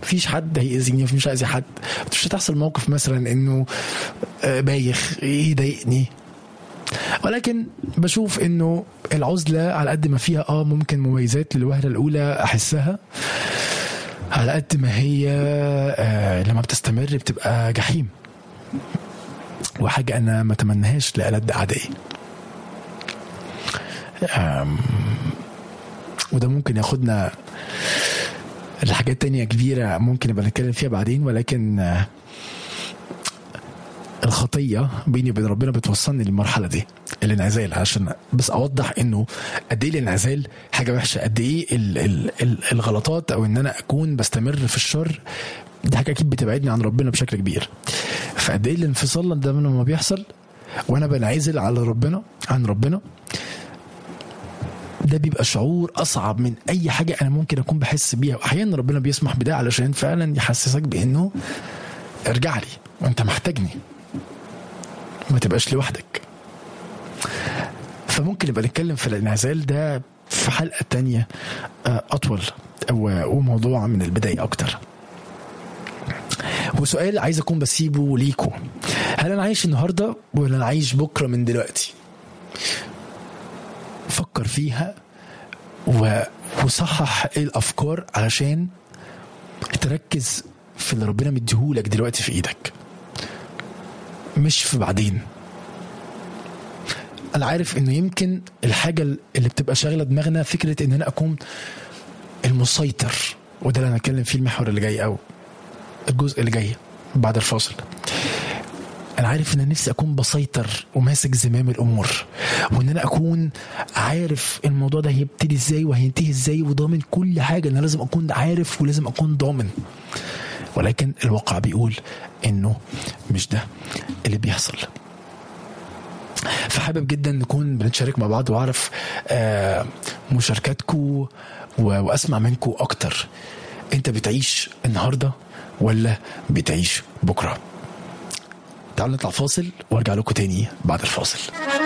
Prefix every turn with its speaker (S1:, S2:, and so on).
S1: مفيش حد هيأذيني مفيش هيأذي حد مش هتحصل موقف مثلا انه آه، بايخ يضايقني ولكن بشوف انه العزله على قد ما فيها اه ممكن مميزات للوهله الاولى احسها على قد ما هي آه لما بتستمر بتبقى جحيم وحاجه انا ما اتمناهاش لألد اعدائي آم، وده ممكن ياخدنا لحاجات تانية كبيرة ممكن نبقى نتكلم فيها بعدين ولكن آه، الخطية بيني وبين ربنا بتوصلني للمرحلة دي الانعزال عشان بس أوضح إنه قد إيه الانعزال حاجة وحشة قد إيه ال- ال- ال- الغلطات أو إن أنا أكون بستمر في الشر دي حاجة أكيد بتبعدني عن ربنا بشكل كبير فقد إيه الانفصال ده لما بيحصل وأنا بنعزل على ربنا عن ربنا ده بيبقى شعور اصعب من اي حاجه انا ممكن اكون بحس بيها واحيانا ربنا بيسمح بده علشان فعلا يحسسك بانه ارجع لي وانت محتاجني ما تبقاش لوحدك فممكن نبقى نتكلم في الانعزال ده في حلقه تانية آه، اطول و- وموضوع من البدايه اكتر وسؤال عايز اكون بسيبه ليكم هل انا عايش النهارده ولا انا عايش بكره من دلوقتي فكر فيها و... وصحح ايه الافكار علشان تركز في اللي ربنا مديهولك دلوقتي في ايدك مش في بعدين انا عارف انه يمكن الحاجه اللي بتبقى شاغله دماغنا فكره ان انا اكون المسيطر وده اللي انا هتكلم فيه المحور اللي جاي او الجزء اللي جاي بعد الفاصل انا عارف ان انا نفسي اكون بسيطر وماسك زمام الامور وان انا اكون عارف الموضوع ده هيبتدي ازاي وهينتهي ازاي وضامن كل حاجه انا لازم اكون عارف ولازم اكون ضامن ولكن الواقع بيقول انه مش ده اللي بيحصل فحابب جدا نكون بنتشارك مع بعض واعرف آه، مشاركاتكم و- واسمع منكم اكتر انت بتعيش النهارده ولا بتعيش بكره تعالوا نطلع فاصل وارجع لكم تاني بعد الفاصل